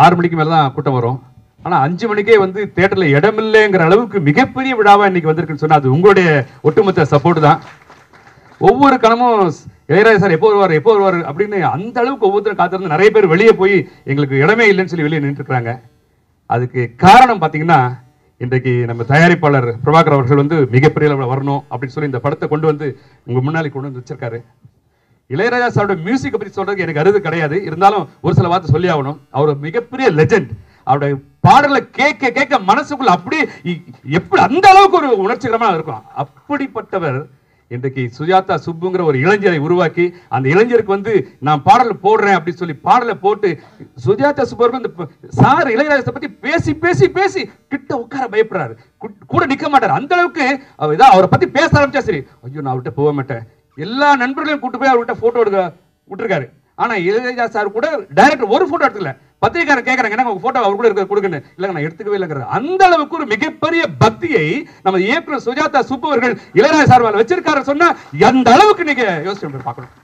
ஆறு மணிக்கு மேல தான் கூட்டம் வரும் ஆனா அஞ்சு மணிக்கே வந்து தியேட்டர்ல இடமில்லைங்கிற அளவுக்கு மிகப்பெரிய விழாவா இன்னைக்கு வந்திருக்குன்னு சொன்னா அது உங்களுடைய ஒட்டுமொத்த சப்போர்ட் தான் ஒவ்வொரு கணமும் இளையராஜா சார் எப்போ வருவார் எப்போ வருவார் அப்படின்னு அந்த அளவுக்கு ஒவ்வொருத்தரும் காத்திருந்து நிறைய பேர் வெளியே போய் எங்களுக்கு இடமே இல்லைன்னு சொல்லி வெளியே நின்றுருக்காங்க அதுக்கு காரணம் பாத்தீங்கன்னா இன்றைக்கு நம்ம தயாரிப்பாளர் பிரபாகர் அவர்கள் வந்து மிகப்பெரிய அளவில் வரணும் அப்படின்னு சொல்லி இந்த படத்தை கொண்டு வந்து உங்க முன்னாடி கொண்டு வந்து வச்சிருக்காரு இளையராஜா சாரோட மியூசிக்கை பத்தி சொல்றதுக்கு எனக்கு அருது கிடையாது இருந்தாலும் ஒரு சில வார்த்தை சொல்லி ஆகணும் அவர் ஒரு மிகப்பெரிய லெஜெண்ட் அவருடைய பாடலை கேட்க கேட்க மனசுக்குள்ள அப்படியே இ- எப்படி அந்த அளவுக்கு ஒரு உணர்ச்சிகரமா இருக்கும் அப்படிப்பட்டவர் இன்றைக்கு சுஜாதா சுப்புங்கிற ஒரு இளைஞரை உருவாக்கி அந்த இளைஞருக்கு வந்து நான் பாடல் போடுறேன் அப்படின்னு சொல்லி பாடலை போட்டு சுஜாதா சுப்பு அவர்கள் இந்த ப- சார் இளையராஜத்தை பத்தி பேசி பேசி பேசி கிட்ட உட்கார பயப்படுறாரு கு- கூட நிக்க மாட்டார் அந்த அளவுக்கு அவர் ஏதாவது அவரை பத்தி பேச ஆரம்பிச்சா சரி ஐயோ நான் அவர்கிட்ட போக மாட்டேன் எல்லா நண்பர்களையும் கூட்டு போய் அவர்கிட்ட போட்டோ எடுக்க விட்டுருக்காரு ஆனா இளையராஜா சார் கூட டைரக்டர் ஒரு போட்டோ எடுத்துக்கல பத்திரிக்காரர் கேட்கறாங்க என்ன உங்க போட்டோ அவர் கூட இருக்க கொடுக்குன்னு இல்லங்க நான் எடுத்துக்கவே இல்லைங்கிற அந்த அளவுக்கு ஒரு மிகப்பெரிய பக்தியை நம்ம இயக்குனர் சுஜாதா சுப்பு அவர்கள் இளையராஜா சார் வச்சிருக்காரு சொன்னா அந்த அளவுக்கு நீங்க யோசிச்சு பார்க்கணும்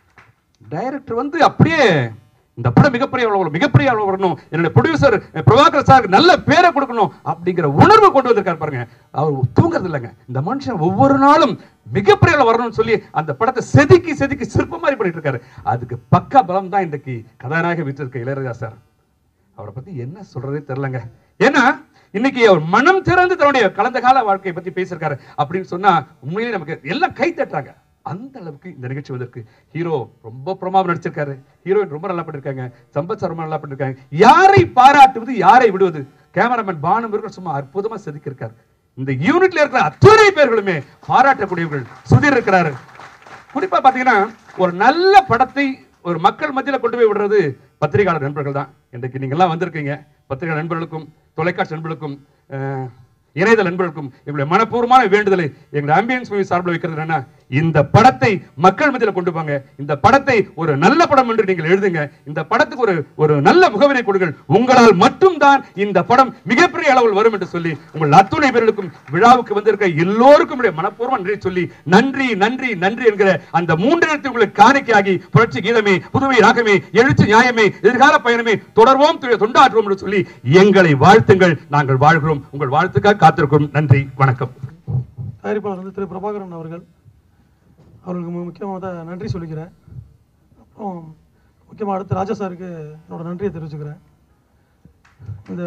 டைரக்டர் வந்து அப்படியே இந்த படம் மிகப்பெரிய அளவுல மிகப்பெரிய அளவு வரணும் என்னுடைய ப்ரொடியூசர் பிரபாகர் சார் நல்ல பேரை கொடுக்கணும் அப்படிங்கிற உணர்வு கொண்டு வந்திருக்காரு பாருங்க அவர் தூங்குறது இல்லைங்க இந்த மனுஷன் ஒவ்வொரு நாளும் மிகப்பெரிய அளவு வரணும்னு சொல்லி அந்த படத்தை செதுக்கி செதுக்கி சிற்பம் மாதிரி பண்ணிட்டு இருக்காரு அதுக்கு பக்க பலம் தான் இன்றைக்கு கதாநாயக வீட்டில் இருக்க இளையராஜா சார் அவரை பத்தி என்ன சொல்றதே தெரியலங்க ஏன்னா இன்னைக்கு அவர் மனம் திறந்து தன்னுடைய கலந்த கால வாழ்க்கையை பத்தி பேசியிருக்காரு அப்படின்னு சொன்னா உண்மையிலேயே நமக்கு எல்லாம் கை தட்டுறாங்க அந்த அளவுக்கு இந்த நிகழ்ச்சி வந்திருக்கு ஹீரோ ரொம்ப பிரமாவும் நடிச்சிருக்காரு ஹீரோயின் ரொம்ப நல்லா பண்ணிருக்காங்க சம்பத் சார் ரொம்ப நல்லா பண்ணிருக்காங்க யாரை பாராட்டுவது யாரை விடுவது கேமராமேன் பானு முருகன் சும்மா அற்புதமா செதுக்கியிருக்காரு இந்த யூனிட்ல இருக்கிற அத்தனை பேர்களுமே பாராட்டக்கூடியவர்கள் சுதீர் இருக்கிறாரு குறிப்பா பாத்தீங்கன்னா ஒரு நல்ல படத்தை ஒரு மக்கள் மத்தியில கொண்டு போய் விடுறது பத்திரிகையாளர் நண்பர்கள் தான் இன்றைக்கு நீங்க எல்லாம் வந்திருக்கீங்க பத்திரிகை நண்பர்களுக்கும் தொலைக்காட்சி நண்பர்களுக்கும் அஹ், இணையதள நண்பர்களுக்கும் எங்களுடைய மனப்பூர்வமான வேண்டுதலை எங்களுடைய ஆம்பியன்ஸ் மூவி சார்பில் வைக்கிறது என்னன்னா இந்த படத்தை மக்கள் மத்தியில கொண்டு போங்க இந்த படத்தை ஒரு நல்ல படம் என்று நீங்கள் எழுதுங்க இந்த படத்துக்கு ஒரு ஒரு நல்ல முகவரை கொடுங்கள் உங்களால் மட்டும்தான் இந்த படம் மிகப்பெரிய அளவில் வரும் என்று சொல்லி உங்கள் அத்துணை பேர்களுக்கும் விழாவுக்கு வந்திருக்க எல்லோருக்கும் என்னுடைய மனப்பூர்வ நன்றி சொல்லி நன்றி நன்றி நன்றி என்கிற அந்த மூன்று இடத்தில் உங்களுக்கு காணிக்கையாகி புரட்சி கீதமே புதுமை ராகமே எழுச்சி நியாயமே எதிர்கால பயணமே தொடர்வோம் தொ- தொண்டாற்றுவோம் என்று சொல்லி எங்களை வாழ்த்துங்கள் நாங்கள் வாழ்கிறோம் உங்கள் வாழ்த்துக்காக காத்திருக்கிறோம் நன்றி வணக்கம் தயாரிப்பாளர் வந்து திரு பிரபாகரன் அவர்கள் அவர்களுக்கு மு- முக்கியமாக நன்றி சொல்லிக்கிறேன் அப்புறம் முக்கியமாக அடுத்து ராஜா சாருக்கு என்னோட நன்றியை தெரிவிச்சுக்கிறேன் இந்த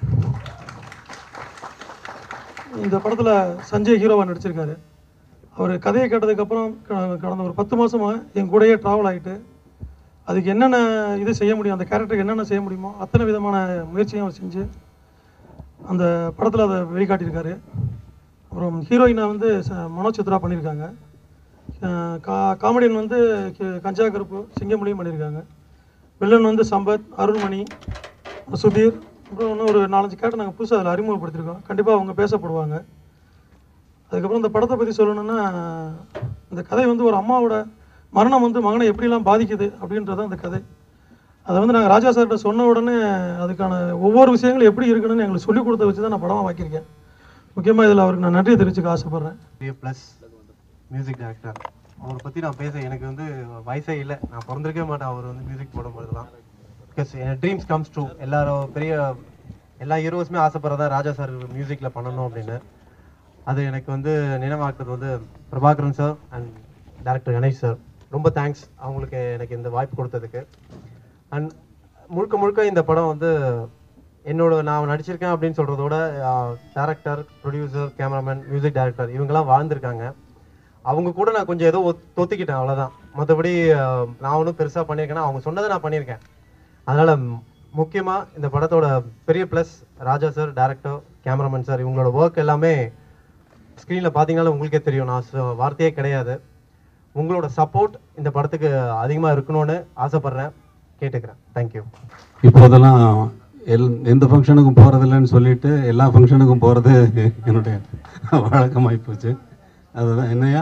இந்த படத்தில் சஞ்சய் ஹீரோவா நடிச்சிருக்காரு அவர் கதையை கேட்டதுக்கப்புறம் க- கடந்த ஒரு பத்து மாசமா என் கூடயே ட்ராவல் ஆகிட்டு அதுக்கு என்னென்ன இது செய்ய முடியும் அந்த கேரக்டருக்கு என்னென்ன செய்ய முடியுமோ அத்தனை விதமான முயற்சியும் அவர் செஞ்சு அந்த படத்தில் அதை வெளிக்காட்டியிருக்காரு அப்புறம் ஹீரோயினை வந்து ச- மனோஜ் சித்ரா பண்ணியிருக்காங்க அஹ் கா காமெடியன் வந்து கி- கஞ்சா கருப்பு சிங்கமொழியும் பண்ணியிருக்காங்க வில்லன் வந்து சம்பத் அருண்மணி சுதீர் அப்புறம் இன்னும் ஒரு நாலஞ்சு கேரக்டர் நாங்கள் புதுசாக அதில் அறிமுகப்படுத்தியிருக்கோம் கண்டிப்பாக அவங்க பேசப்படுவாங்க அதுக்கப்புறம் இந்த படத்தை பற்றி சொல்லணும்னா இந்த கதை வந்து ஒரு அம்மாவோட மரணம் வந்து மகனை எப்படிலாம் பாதிக்குது அப்படின்றது அந்த கதை அதை வந்து நாங்கள் ராஜா சார்கிட்ட சொன்ன உடனே அதுக்கான ஒவ்வொரு விஷயங்களும் எப்படி இருக்கணும்னு எங்களுக்கு சொல்லிக் கொடுத்த வச்சு தான் நான் படமாக வாக்கியிருக்கேன் முக்கியமாக இதில் அவருக்கு நான் நன்றி தெரிவிச்சுக்க ஆசைப்பட்றேன் பெரிய ப்ளஸ் மியூசிக் டைரக்டர் அவரை பற்றி நான் பேச எனக்கு வந்து வயசே இல்லை நான் பிறந்திருக்கவே மாட்டேன் அவர் வந்து மியூசிக் போடும்போதெல்லாம் பிகாஸ் என் ட்ரீம்ஸ் கம்ஸ் ட்ரூ எல்லாரும் பெரிய எல்லா ஹீரோஸுமே ஆசைப்படுறதா ராஜா சார் மியூசிக்கில் பண்ணணும் அப்படின்னு அது எனக்கு வந்து நினைவாக்குறது வந்து Prabhakaran sir and director Ganesh sir ரொம்ப தேங்க்ஸ் அவங்களுக்கு எனக்கு இந்த வாய்ப்பு கொடுத்ததுக்கு அண்ட் முழுக்க முழுக்க இந்த படம் வந்து என்னோட நான் நடிச்சிருக்கேன் அப்படின்னு சொல்றதோட director producer cameraman music director இவங்கெல்லாம் வாழ்ந்திருக்காங்க அவங்க கூட நான் கொஞ்சம் ஏதோ ஒத்- தொத்திக்கிட்டேன் அவ்வளவுதான் மற்றபடி நான் ஒன்றும் பெருசா பண்ணியிருக்கேன்னா அவங்க சொன்னதை நான் பண்ணியிருக்கேன் அதனால ம், முக்கியமா இந்த படத்தோட பெரிய plus Raja sir director cameraman sir இவங்களோட ஒர்க் எல்லாமே ஸ்க்ரீனில் பார்த்தீங்கன்னாலும் உங்களுக்கே தெரியும் நான் சொ- வார்த்தையே கிடையாது உங்களோட சப்போர்ட் இந்த படத்துக்கு அதிகமாக இருக்கணும்னு ஆசைப்படுறேன் கேட்டுக்கிறேன் தேங்க்யூ இப்போதெல்லாம் எல் எந்த ஃபங்க்ஷனுக்கும் போகிறதில்லன்னு சொல்லிட்டு எல்லா ஃபங்க்ஷனுக்கும் போகிறது என்னுடைய வழக்கமாகி போச்சு அதுதான் என்னையா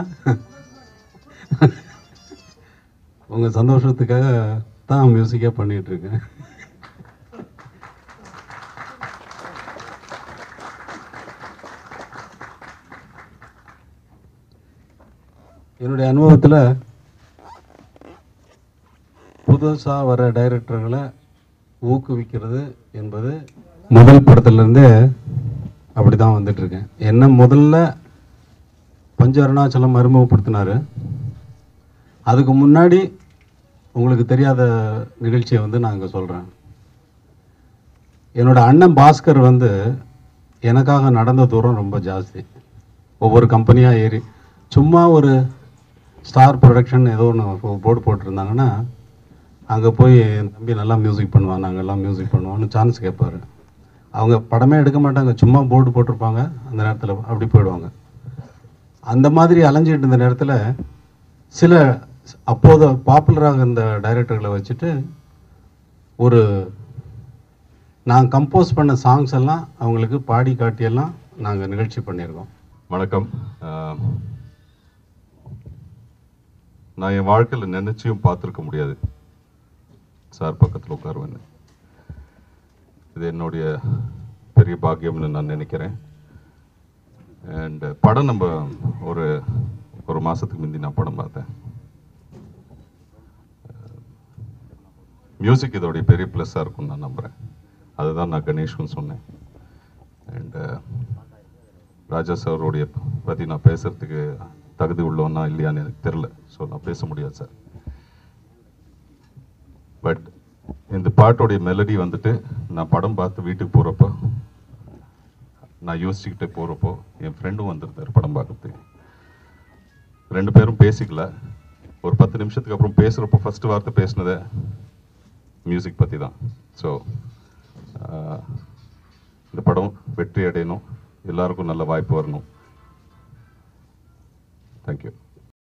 உங்கள் சந்தோஷத்துக்காக தான் மியூசிக்காக பண்ணிட்டு இருக்கேன் என்னுடைய அனுபவத்தில் புதுசாக வர டைரக்டர்களை ஊக்குவிக்கிறது என்பது முதல் படத்துலேருந்தே அப்படி தான் வந்துட்டுருக்கேன் என்ன முதல்ல பஞ்ச அருணாச்சலம் அறிமுகப்படுத்தினாரு அதுக்கு முன்னாடி உங்களுக்கு தெரியாத நிகழ்ச்சியை வந்து நான் இங்கே சொல்கிறேன் என்னோட அண்ணன் பாஸ்கர் வந்து எனக்காக நடந்த தூரம் ரொம்ப ஜாஸ்தி ஒவ்வொரு கம்பெனியாக ஏறி சும்மா ஒரு ஸ்டார் ப்ரொடக்ஷன் ஏதோ ஒன்று போர்டு போட்டிருந்தாங்கன்னா அங்கே போய் என் தம்பி நல்லா மியூசிக் பண்ணுவான் நாங்கள் எல்லாம் மியூசிக் பண்ணுவோம்னு சான்ஸ் கேட்பாரு அவங்க படமே எடுக்க மாட்டாங்க சும்மா போர்டு போட்டிருப்பாங்க அந்த நேரத்தில் அப்படி போயிடுவாங்க அந்த மாதிரி அலைஞ்சிட்டு இருந்த நேரத்தில் சில அப்போது பாப்புலராக இருந்த டைரக்டர்களை வச்சுட்டு ஒரு நான் கம்போஸ் பண்ண சாங்ஸ் எல்லாம் அவங்களுக்கு பாடி காட்டியெல்லாம் நாங்கள் நிகழ்ச்சி பண்ணியிருக்கோம் வணக்கம் ஆஹ், நான் என் வாழ்க்கையில் நினைச்சியும் பார்த்துருக்க முடியாது சார் பக்கத்தில் உட்காருவேன்னு இது என்னுடைய பெரிய பாக்கியம்னு நான் நினைக்கிறேன் அண்ட் படம் நம்ம ஒரு ஒரு மாதத்துக்கு முந்தி நான் படம் பார்த்தேன் மியூசிக் இதோடைய பெரிய ப்ளஸ்ஸாக இருக்கும்னு நான் நம்புகிறேன் அதுதான் நான் கணேஷ்க்கும் சொன்னேன் அண்ட் ராஜா சாரோடைய பற்றி நான் பேசுறதுக்கு தகுதி உள்ளவனா இல்லையான்னு எனக்கு தெரில ஸோ நான் பேச முடியாது சார் பட் இந்த பாட்டோடைய மெலடி வந்துட்டு நான் படம் பார்த்து வீட்டுக்கு போகிறப்போ நான் யோசிச்சுக்கிட்டே போகிறப்போ என் ஃப்ரெண்டும் வந்திருந்தார் படம் பார்க்கறதுக்கு ரெண்டு பேரும் பேசிக்கல ஒரு பத்து நிமிஷத்துக்கு அப்புறம் பேசுகிறப்போ ஃபர்ஸ்ட் வார்த்தை பேசினதே மியூசிக் பற்றி தான் ஸோ இந்த படம் வெற்றி அடையணும் எல்லாருக்கும் நல்ல வாய்ப்பு வரணும் தேங்க்யூ